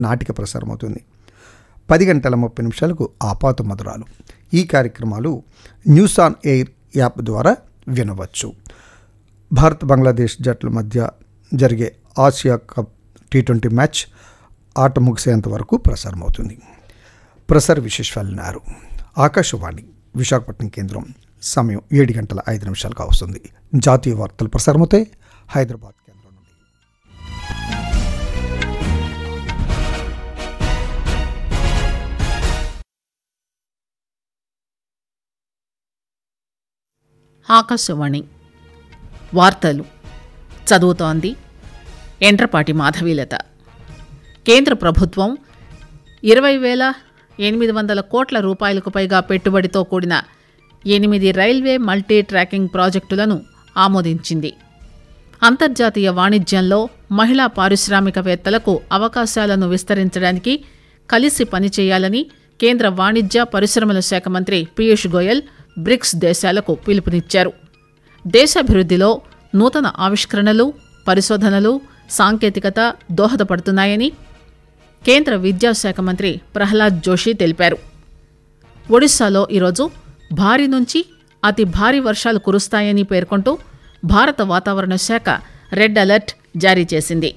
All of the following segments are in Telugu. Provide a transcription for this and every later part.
నాటిక ప్రసారమవుతుంది పది గంటల ముప్పై నిమిషాలకు ఆపాత మధురాలు ఈ కార్యక్రమాలు న్యూస్ ఆన్ ఎయిర్ యాప్ ద్వారా వినవచ్చు భారత్ బంగ్లాదేశ్ జట్ల మధ్య జరిగే Asia cup T twenty match ఆట ముగిసేంత వరకు ప్రసారమవుతుంది ప్రసార విశేషాలు విన్నారు ఆకాశవాణి విశాఖపట్నం కేంద్రం సమయం ఏడు గంటల ఐదు నిమిషాలుగా వస్తుంది జాతీయ వార్తలు ప్రసారమవుతాయి హైదరాబాద్ కేంద్రం నుండి ఆకాశవాణి వార్తలు చదువుతోంది ఎండ్రపాటి మాధవీలత కేంద్ర ప్రభుత్వం ఇరవై వేల ఎనిమిది వందల కోట్ల రూపాయలకు పైగా పెట్టుబడితో కూడిన ఎనిమిది రైల్వే మల్టీ ట్రాకింగ్ ప్రాజెక్టులను ఆమోదించింది అంతర్జాతీయ వాణిజ్యంలో మహిళా పారిశ్రామికవేత్తలకు అవకాశాలను విస్తరించడానికి కలిసి పనిచేయాలని కేంద్ర వాణిజ్య పరిశ్రమల శాఖ మంత్రి పీయూష్ గోయల్ బ్రిక్స్ దేశాలకు పిలుపునిచ్చారు దేశాభివృద్ధిలో నూతన ఆవిష్కరణలు పరిశోధనలు సాంకేతికత దోహదపడుతున్నాయని కేంద్ర విద్యాశాఖ మంత్రి ప్రహ్లాద్ జోషి తెలిపారు ఒడిశాలో ఈరోజు భారీ నుంచి అతి భారీ వర్షాలు కురుస్తాయని పేర్కొంటూ భారత వాతావరణ శాఖ రెడ్ అలర్ట్ జారీ చేసింది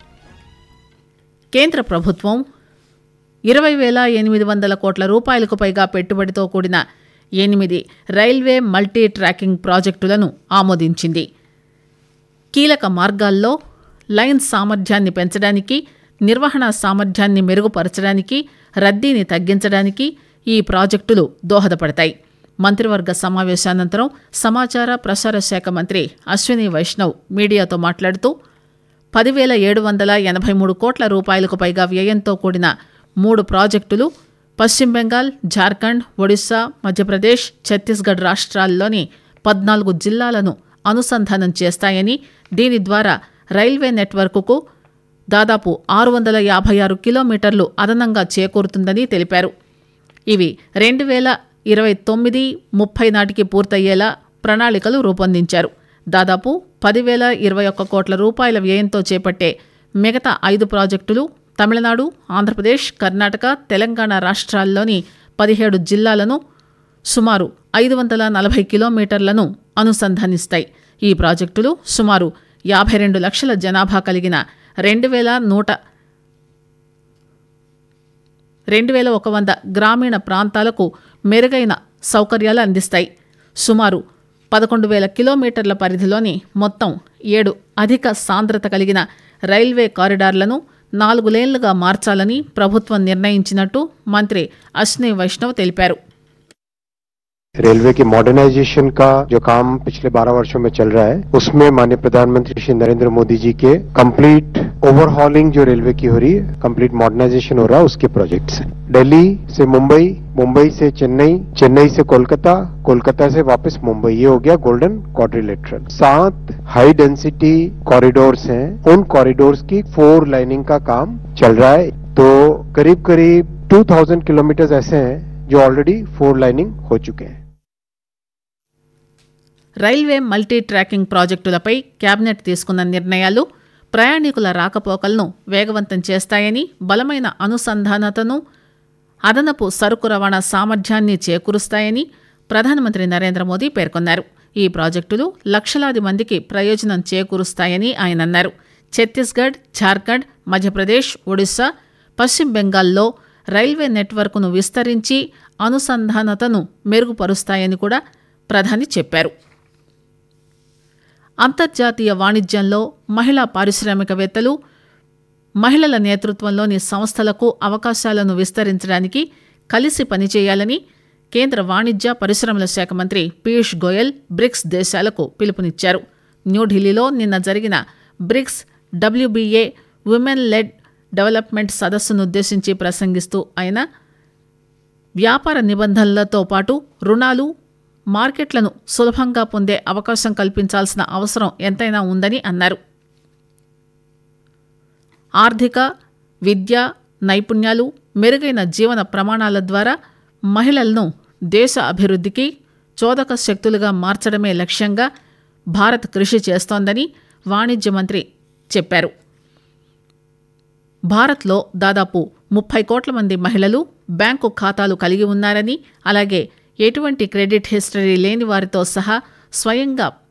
కేంద్ర ప్రభుత్వం ఇరవై వేల ఎనిమిది వందల కోట్ల రూపాయలకు పైగా పెట్టుబడితో కూడిన ఎనిమిది రైల్వే మల్టీ ట్రాకింగ్ ప్రాజెక్టులను ఆమోదించింది కీలక మార్గాల్లో లైన్ సామర్థ్యాన్ని పెంచడానికి నిర్వహణ సామర్థ్యాన్ని మెరుగుపరచడానికి రద్దీని తగ్గించడానికి ఈ ప్రాజెక్టులు దోహదపడతాయి మంత్రివర్గ సమావేశానంతరం సమాచార ప్రసార శాఖ మంత్రి అశ్విని వైష్ణవ్ మీడియాతో మాట్లాడుతూ పదివేల ఏడు వందల ఎనభై మూడు కోట్ల రూపాయలకు పైగా వ్యయంతో కూడిన మూడు ప్రాజెక్టులు పశ్చిమ బెంగాల్ జార్ఖండ్ ఒడిశా మధ్యప్రదేశ్ ఛత్తీస్గఢ్ రాష్ట్రాల్లోని పద్నాలుగు జిల్లాలను అనుసంధానం చేస్తాయని దీని ద్వారా రైల్వే నెట్వర్క్కు దాదాపు ఆరు వందల యాభై ఆరు కిలోమీటర్లు అదనంగా చేకూరుతుందని తెలిపారు ఇవి రెండు వేల ఇరవై తొమ్మిది ముప్పై నాటికి పూర్తయ్యేలా ప్రణాళికలు రూపొందించారు దాదాపు పదివేల ఇరవై ఒక్క కోట్ల రూపాయల వ్యయంతో చేపట్టే మిగతా ఐదు ప్రాజెక్టులు తమిళనాడు ఆంధ్రప్రదేశ్ కర్ణాటక తెలంగాణ రాష్ట్రాల్లోని పదిహేడు జిల్లాలను సుమారు ఐదు వందల నలభై కిలోమీటర్లను అనుసంధానిస్తాయి ఈ ప్రాజెక్టులు సుమారు యాభై రెండు లక్షల జనాభా కలిగిన రెండు వేల నూట రెండు వేల ఒక వంద గ్రామీణ ప్రాంతాలకు మెరుగైన సౌకర్యాలు అందిస్తాయి సుమారు పదకొండు వేల కిలోమీటర్ల పరిధిలోని మొత్తం ఏడు అధిక సాంద్రత కలిగిన రైల్వే కారిడార్లను నాలుగు లేన్లుగా మార్చాలని ప్రభుత్వం నిర్ణయించినట్టు మంత్రి అశ్విని వైష్ణవ్ తెలిపారు रेलवे की मॉडर्नाइजेशन का जो काम पिछले 12 वर्षों में चल रहा है उसमें माननीय प्रधानमंत्री श्री नरेंद्र मोदी जी के कंप्लीट ओवरहॉलिंग जो रेलवे की हो रही है कंप्लीट मॉडर्नाइजेशन हो रहा है उसके प्रोजेक्ट्स हैं दिल्ली से मुंबई मुंबई से चेन्नई चेन्नई से कोलकाता कोलकाता से वापस मुंबई ये हो गया गोल्डन क्वाड्रिलेटरल सात हाई डेंसिटी कॉरिडोर्स हैं उन कॉरिडोर्स की फोर लाइनिंग का काम चल रहा है तो करीब करीब 2000 किलोमीटर ऐसे हैं जो ऑलरेडी फोर लाइनिंग हो चुके हैं రైల్వే మల్టీ ట్రాకింగ్ ప్రాజెక్టులపై కేబినెట్ తీసుకున్న నిర్ణయాలు ప్రయాణికుల రాకపోకలను వేగవంతం చేస్తాయని బలమైన అనుసంధానతను అదనపు సరుకు రవాణా సామర్థ్యాన్ని చేకూరుస్తాయని ప్రధానమంత్రి నరేంద్ర మోదీ పేర్కొన్నారు ఈ ప్రాజెక్టులు లక్షలాది మందికి ప్రయోజనం చేకూరుస్తాయని ఆయన అన్నారు ఛత్తీస్గఢ్ ఝార్ఖండ్ మధ్యప్రదేశ్ ఒడిశా పశ్చిమ బెంగాల్లో రైల్వే నెట్వర్క్ను విస్తరించి అనుసంధానతను మెరుగుపరుస్తాయని కూడా ప్రధాని చెప్పారు అంతర్జాతీయ వాణిజ్యంలో మహిళా పారిశ్రామికవేత్తలు మహిళల నేతృత్వంలోని సంస్థలకు అవకాశాలను విస్తరించడానికి కలిసి పనిచేయాలని కేంద్ర వాణిజ్య పరిశ్రమల శాఖ మంత్రి పీయూష్ గోయల్ బ్రిక్స్ దేశాలకు పిలుపునిచ్చారు న్యూఢిల్లీలో నిన్న జరిగిన BRICS WBA women led development సదస్సునుద్దేశించి ప్రసంగిస్తూ ఆయన వ్యాపార నిబంధనలతో పాటు రుణాలు మార్కెట్లను సులభంగా పొందే అవకాశం కల్పించాల్సిన అవసరం ఎంతైనా ఉందని అన్నారు ఆర్థిక విద్య నైపుణ్యాలు మెరుగైన జీవన ప్రమాణాల ద్వారా మహిళలను దేశ అభివృద్ధికి చోదక శక్తులుగా మార్చడమే లక్ష్యంగా భారత్ కృషి చేస్తోందని వాణిజ్య మంత్రి చెప్పారు భారత్లో దాదాపు ముప్పై కోట్ల మంది మహిళలు బ్యాంకు ఖాతాలు కలిగి ఉన్నారని అలాగే ఎటువంటి క్రెడిట్ హిస్టరీ లేని వారితో సహా స్వయంగా